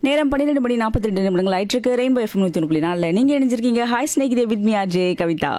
நேரம் பன்னிரெண்டு மணி நாற்பத்தி ரெண்டு நிமிடங்கள் ஆயிட்டிருக்கு ரெயின்போ எஃப்எம் நூற்றி ஒன்று புள்ளி நாலில் நீங்கள் இணைஞ்சிருக்கீங்க hi Snehithe with me RJ Kavitha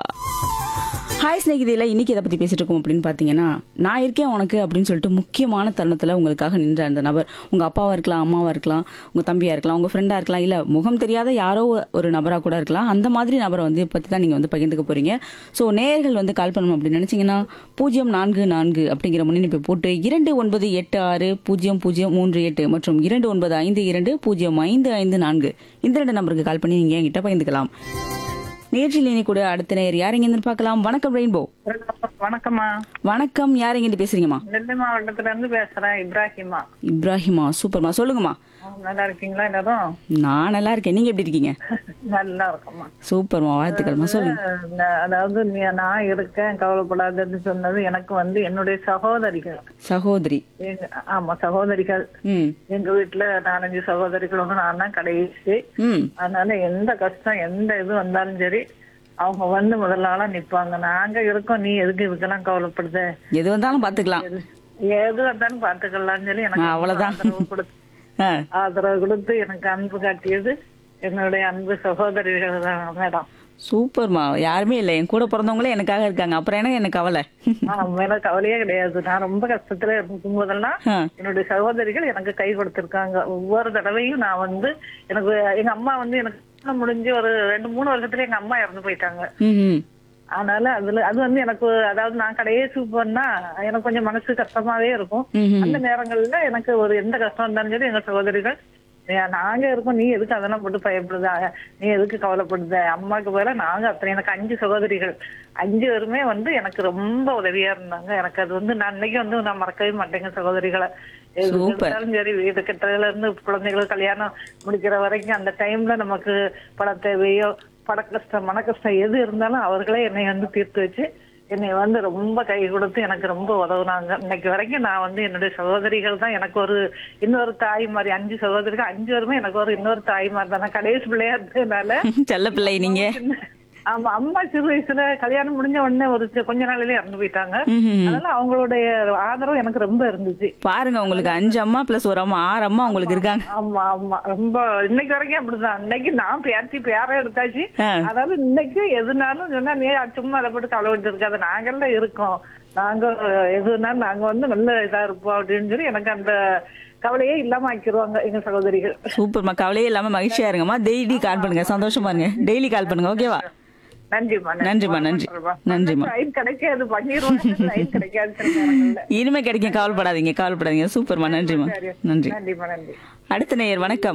hi ஸ்நேகிதையில் இன்னைக்கு எதை பற்றி பேசிட்டு இருக்கோம் அப்படின்னு பார்த்தீங்கன்னா நான் இருக்கேன் உனக்கு அப்படின்னு சொல்லிட்டு முக்கியமான தருணத்தில் உங்களுக்காக நின்ற அந்த நபர் உங்கள் அப்பாவாக இருக்கலாம் அம்மாவாக இருக்கலாம் உங்கள் தம்பியாக இருக்கலாம் உங்கள் ஃப்ரெண்டாக இருக்கலாம் இல்லை முகம் தெரியாத யாரோ ஒரு நபராக கூட இருக்கலாம் அந்த மாதிரி நபரை வந்து பற்றி தான் நீங்கள் வந்து பகிர்ந்துக்க போகிறீங்க ஸோ நேயர்கள் வந்து கால் பண்ணணும் அப்படின்னு நினச்சிங்கன்னா பூஜ்ஜியம் நான்கு நான்கு அப்படிங்கிற முன்னிணைப்பை போட்டு இரண்டு ஒன்பது எட்டு ஆறு பூஜ்ஜியம் பூஜ்ஜியம் மூன்று எட்டு மற்றும் இரண்டு ஒன்பது ஐந்து இரண்டு பூஜ்ஜியம் ஐந்து ஐந்து நான்கு இந்த ரெண்டு நம்பருக்கு கால் பண்ணி நீங்கள் என்கிட்ட பகிர்ந்துக்கலாம் நேற்றில் இனி கூட அடுத்த நேர் யார் எங்க பார்க்கலாம் வணக்கம் ரெயின்போ வணக்கம்மா வணக்கம் யார் எங்க பேசுறீங்கம்மா நெல்லை மாவட்டத்துல இருந்து பேசுறேன் இப்ராஹிமா இப்ராஹிமா சூப்பர்மா சொல்லுங்கம்மா நல்லா இருக்கீங்களா எல்லாரும் நான் நல்லா இருக்கேன் நீங்க எப்படி இருக்கீங்க நல்லா இருக்கம்மா சூப்பர்மா வாழ்த்துக்கள்மா சொல்லுங்க அஹ் அதாவது நீ- நான் இருக்கேன் கவலைப்படாதன்னு சொன்னது எனக்கு வந்து என்னுடைய சகோதரிகள் சகோதரி எங்க ஆமா சகோதரிகள் ம் எங்க வீட்டுல நாலஞ்சு சகோதரிகள் ஒன்று நான் தான் கடைசி ம் அதனால எந்த கஷ்டம் எந்த இது வந்தாலும் சரி அவங்க வந்து முதல்ல ஆளா நிப்பாங்க நாங்க இருக்கோம் நீ எதுக்கு இதுக்கெல்லாம் கவலைப்படுத எது வந்தாலும் பாத்துக்கலாம் எது வந்தாலும் பாத்துக்கலாம்னு சொல்லி எனக்கு ஆ, அவ்வளவுதான். ஆதரவு கொடுத்து ஆ, ஆதரவு கொடுத்து எனக்கு அன்பு காட்டியது என்னுடைய அன்பு சகோதரிகள் தான் மேடம் சூப்பர்மா யாருமே இல்லை என் கூட பிறந்தவங்களே எனக்காக இருக்காங்க அப்புறம் என்ன எனக்கு கவலை நான் மேல கவலையே கிடையாது நான் ரொம்ப கஷ்டத்துல இருக்கும் போதெல்லாம் ஆ, என்னுடைய சகோதரிகள் எனக்கு கை கொடுத்திருக்காங்க ஒவ்வொரு தடவையும் நான் வந்து எனக்கு எங்க அம்மா வந்து எனக்கு திருமணம் முடிஞ்சு ஒரு ரெண்டு மூணு வருஷத்துல எங்க அம்மா இறந்து போயிட்டாங்க ம் ம் அதனால அதுல அது வந்து எனக்கு அதாவது நான் கடைசி பண்ணா எனக்கு கொஞ்சம் மனசு கஷ்டமாவே இருக்கும் ம், ம். அந்த நேரங்கள்ல எனக்கு ஒரு எந்த கஷ்டம் இருந்தாலும் சரி எங்க சகோதரிகள் "ஏன் நாங்க இருக்கோம் நீ எதுக்கு அதெல்லாம் போட்டு பயப்படுத நீ எதுக்கு கவலைப்படுத அம்மாக்கு பதிலா நாங்க அத்தனை எனக்கு அஞ்சு சகோதரிகள் அஞ்சு பேருமே வந்து எனக்கு ரொம்ப உதவியா இருந்தாங்க எனக்கு அது வந்து நான் இன்னைக்கு வந்து நான் மறக்கவே மாட்டேங்க சகோதரிகளை எது Super. எடுத்தாலும் சரி வீடு கட்டுறதுல இருந்து குழந்தைகளுக்கு கல்யாணம் முடிக்கிற வரைக்கும் அந்த டைம்ல நமக்கு பண தேவையோ பண கஷ்டம் மன கஷ்டம் எது இருந்தாலும் அவர்களே என்னை வந்து தீர்த்து வச்சு என்னை வந்து ரொம்ப கை கொடுத்து எனக்கு ரொம்ப உதவுனாங்க இன்னைக்கு வரைக்கும் நான் வந்து என்னுடைய சகோதரிகள் தான் எனக்கு ஒரு இன்னொரு தாய் மாதிரி அஞ்சு சகோதரிகள் அஞ்சு பேருமே எனக்கு ஒரு இன்னொரு தாய் மாதிரி தான் நான் கடைசி பிள்ளையா இருந்ததுனால செல்ல பிள்ளை நீங்க ஆமா அம்மா சிறு வயசுல கல்யாணம் முடிஞ்ச உடனே ஒரு சி- கொஞ்ச நாளிலே இறந்து போயிட்டாங்க ம், ம். அதனால அவங்களுடைய ஆதரவு எனக்கு ரொம்ப இருந்துச்சு பாருங்க உங்களுக்கு அஞ்சு அம்மா பிளஸ் ஒரு அம்மா ஆறு அம்மா உங்களுக்கு இருக்காங்க ஆமா ஆமா ரொம்ப இன்னைக்கு வரைக்கும் அப்படிதான் இன்னைக்கு நான் பேர்த்தி பேர எடுத்தாச்சு ஆ. அதாவது இன்னைக்கு எதுனாலும் சொன்னா நீ சும்மா அதை போட்டு கவலைப்பட்டு இருக்காது நாங்கெல்லாம் இருக்கோம் நாங்க எதுனாலும் நாங்க வந்து நல்ல இதா இருப்போம் அப்படின்னு சொல்லி எனக்கு அந்த கவலையே இல்லாம ஆக்கிடுவாங்க எங்க சகோதரிகள் சூப்பர்மா கவலையே இல்லாம மகிழ்ச்சியா இருங்கம்மா டெய்லி கால் பண்ணுங்க சந்தோஷமா இருங்க டெய்லி கால் பண்ணுங்க ஓகேவா நன்றிம்மா நன்றிம்மா, நன்றி. நன்றிம்மா. லைன் கிடைக்காது பண்ணிடுவாங்க லைன் கிடைக்காது சில நேரங்கள்ல. இனிமே கிடைக்கும் கவலைப்படாதீங்க கவலைப்படாதீங்க சூப்பர்மா நன்றிமா சரி. நன்றி நன்றிம்மா நன்றி அடுத்த நேயர் வணக்கம்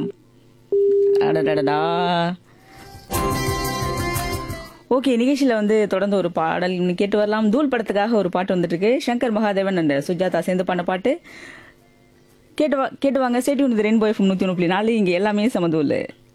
அடடடடா ஓகே நிகழ்ச்சியில் வந்து தொடர்ந்து ஒரு பாடல் இன்னும் கேட்டு வரலாம் தூள் படத்துக்காக ஒரு பாட்டு வந்துட்டு இருக்கு சங்கர் மகாதேவன் அண்ட் சுஜாதா சேர்ந்து பண்ண பாட்டு கேட்டு வா கேட்டு வாங்க சேட்டி ஒன்று ரெயின்போ எஃப்எம் நூற்றி ஒன்று புள்ளி நாலு இங்கே எல்லாமே சமதூள்